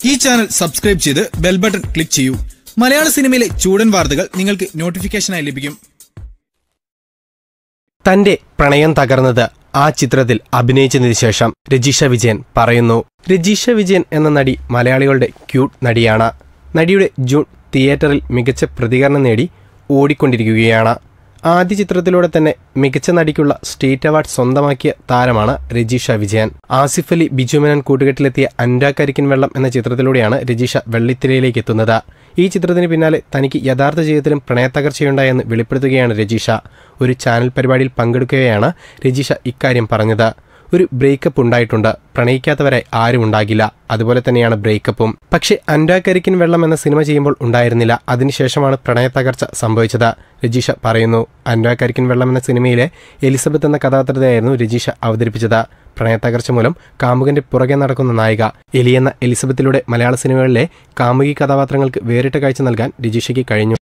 ഈ channel subscribe ചെയ്ത് bell button click ചെയ്യൂ മലയാള സിനിമയിലെ ചൂടൻ വാർത്തകൾ നിങ്ങൾക്ക് നോട്ടിഫിക്കേഷനായി ലഭിക്കും തന്റെ പ്രണയം തകർന്നത് ആ ചിത്രത്തിൽ അഭിനയിച്ചതിനു ശേഷം രജിഷ വിജയൻ പറയുന്നു രജിഷ വിജയൻ എന്ന നടി മലയാളികളുടെ ക്യൂട്ട് നടിയാണ് നടിയുടെ ജൂൺ തിയേറ്ററിൽ മികച്ച പ്രതികരണം നേടി ഓടിക്കൊണ്ടിരിക്കുകയാണ് ആദ്യ ചിത്രത്തിലൂടെ തന്നെ മികച്ച നടിക്കുള്ള സ്റ്റേറ്റ് അവാർഡ് സ്വന്തമാക്കിയ താരമാണ് രജിഷ വിജയൻ ആസിഫ് അലി ബിജുമേനൻ കൂട്ടുകെട്ടിലെത്തിയ അൻരാക്കരിക്കൻ വെള്ളം എന്ന ചിത്രത്തിലൂടെയാണ് രജിഷ വെള്ളിത്തിരയിലേക്ക് എത്തുന്നത് ഈ ചിത്രത്തിന് പിന്നാലെ തനിക്ക് യഥാർത്ഥ ജീവിതത്തിലും പ്രണയത്തകർച്ചയുണ്ടായെന്ന് വെളിപ്പെടുത്തുകയാണ് രജിഷ ഒരു ചാനൽ പരിപാടിയിൽ പങ്കെടുക്കുകയാണ് രജിഷ ഇക്കാര്യം പറഞ്ഞത് ഒരു ബ്രേക്കപ്പ് ഉണ്ടായിട്ടുണ്ട് പ്രണയിക്കാത്തവരായി ആരും ഉണ്ടാകില്ല അതുപോലെ തന്നെയാണ് ബ്രേക്കപ്പും പക്ഷേ അൻഡാക്കരിക്കിൻ വെള്ളം എന്ന സിനിമ ചെയ്യുമ്പോൾ ഉണ്ടായിരുന്നില്ല അതിനുശേഷമാണ് പ്രണയത്തകർച്ച സംഭവിച്ചത് രജിഷ പറയുന്നു അൻഡാക്കരിക്കിൻ വെള്ളം എന്ന സിനിമയിലെ എലിസബത്ത് എന്ന കഥാപാത്രത്തെയായിരുന്നു രജിഷ അവതരിപ്പിച്ചത് പ്രണയത്തകർച്ച മൂലം കാമുകന്റെ പുറകെ നടക്കുന്ന നായിക എലി എന്ന എലിസബത്തിലൂടെ മലയാള സിനിമകളിലെ കാമുകി കഥാപാത്രങ്ങൾക്ക് വേറിട്ട കാഴ്ച നൽകാൻ രജിഷയ്ക്ക് കഴിഞ്ഞു